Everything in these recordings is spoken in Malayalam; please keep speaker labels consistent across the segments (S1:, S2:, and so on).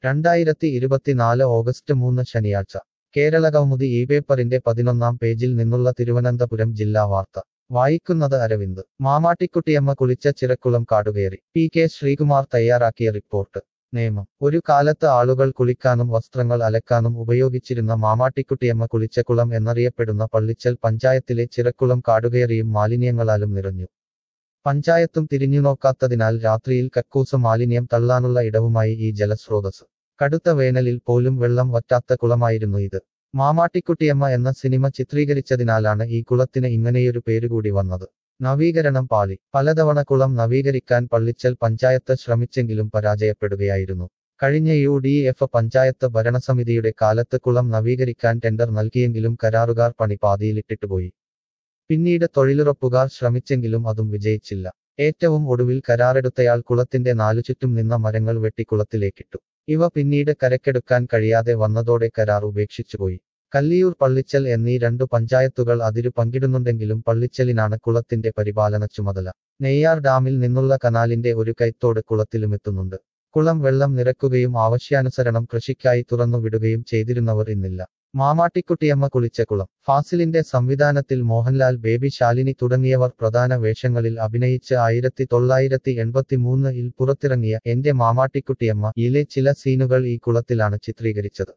S1: രണ്ടായിരത്തി ഇരുപത്തിനാല് ഓഗസ്റ്റ് മൂന്ന് ശനിയാഴ്ച കേരള കൗമുദി ഈ പേപ്പറിന്റെ പതിനൊന്നാം പേജിൽ നിന്നുള്ള തിരുവനന്തപുരം ജില്ലാ വാർത്ത വായിക്കുന്നത് അരവിന്ദ് മാമാട്ടിക്കുട്ടിയമ്മ കുളിച്ച ചിറക്കുളം കാടുകയറി പി കെ ശ്രീകുമാർ തയ്യാറാക്കിയ റിപ്പോർട്ട് നിയമം ഒരു കാലത്ത് ആളുകൾ കുളിക്കാനും വസ്ത്രങ്ങൾ അലക്കാനും ഉപയോഗിച്ചിരുന്ന മാമാട്ടിക്കുട്ടിയമ്മ കുളിച്ച കുളം എന്നറിയപ്പെടുന്ന പള്ളിച്ചൽ പഞ്ചായത്തിലെ ചിറക്കുളം കാടുകയറിയും മാലിന്യങ്ങളാലും നിറഞ്ഞു പഞ്ചായത്തും തിരിഞ്ഞുനോക്കാത്തതിനാൽ രാത്രിയിൽ കക്കൂസ് മാലിന്യം തള്ളാനുള്ള ഇടവുമായി ഈ ജലസ്രോതസ് കടുത്ത വേനലിൽ പോലും വെള്ളം വറ്റാത്ത കുളമായിരുന്നു ഇത് മാമാട്ടിക്കുട്ടിയമ്മ എന്ന സിനിമ ചിത്രീകരിച്ചതിനാലാണ് ഈ കുളത്തിന് ഇങ്ങനെയൊരു പേരുകൂടി വന്നത് നവീകരണം പാളി പലതവണ കുളം നവീകരിക്കാൻ പള്ളിച്ചൽ പഞ്ചായത്ത് ശ്രമിച്ചെങ്കിലും പരാജയപ്പെടുകയായിരുന്നു കഴിഞ്ഞ യു ഡി എഫ് പഞ്ചായത്ത് ഭരണസമിതിയുടെ കാലത്ത് കുളം നവീകരിക്കാൻ ടെൻഡർ നൽകിയെങ്കിലും കരാറുകാർ പണി പാതിയിലിട്ടിട്ടുപോയി പിന്നീട് തൊഴിലുറപ്പുകാർ ശ്രമിച്ചെങ്കിലും അതും വിജയിച്ചില്ല ഏറ്റവും ഒടുവിൽ കരാറെടുത്തയാൾ കുളത്തിന്റെ നാലുചുറ്റും നിന്ന മരങ്ങൾ വെട്ടി കുളത്തിലേക്കിട്ടു ഇവ പിന്നീട് കരക്കെടുക്കാൻ കഴിയാതെ വന്നതോടെ കരാർ ഉപേക്ഷിച്ചുപോയി കല്ലിയൂർ പള്ളിച്ചൽ എന്നീ രണ്ടു പഞ്ചായത്തുകൾ അതിരു പങ്കിടുന്നുണ്ടെങ്കിലും പള്ളിച്ചലിനാണ് കുളത്തിന്റെ പരിപാലന ചുമതല നെയ്യാർ ഡാമിൽ നിന്നുള്ള കനാലിന്റെ ഒരു കൈത്തോട് കുളത്തിലുമെത്തുന്നുണ്ട് കുളം വെള്ളം നിറക്കുകയും ആവശ്യാനുസരണം കൃഷിക്കായി തുറന്നുവിടുകയും ചെയ്തിരുന്നവർ ഇന്നില്ല മാമാട്ടിക്കുട്ടിയമ്മ കുളിച്ച കുളം ഫാസിലിന്റെ സംവിധാനത്തിൽ മോഹൻലാൽ ബേബി ശാലിനി തുടങ്ങിയവർ പ്രധാന വേഷങ്ങളിൽ അഭിനയിച്ച് ആയിരത്തി തൊള്ളായിരത്തി എൺപത്തിമൂന്നിൽ പുറത്തിറങ്ങിയ എന്റെ മാമാട്ടിക്കുട്ടിയമ്മ യിലെ ചില സീനുകൾ ഈ കുളത്തിലാണ് ചിത്രീകരിച്ചത്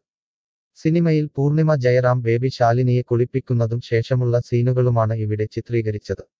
S1: സിനിമയിൽ പൂർണിമ ജയറാം ബേബി ശാലിനിയെ കുളിപ്പിക്കുന്നതും ശേഷമുള്ള സീനുകളുമാണ് ഇവിടെ ചിത്രീകരിച്ചത്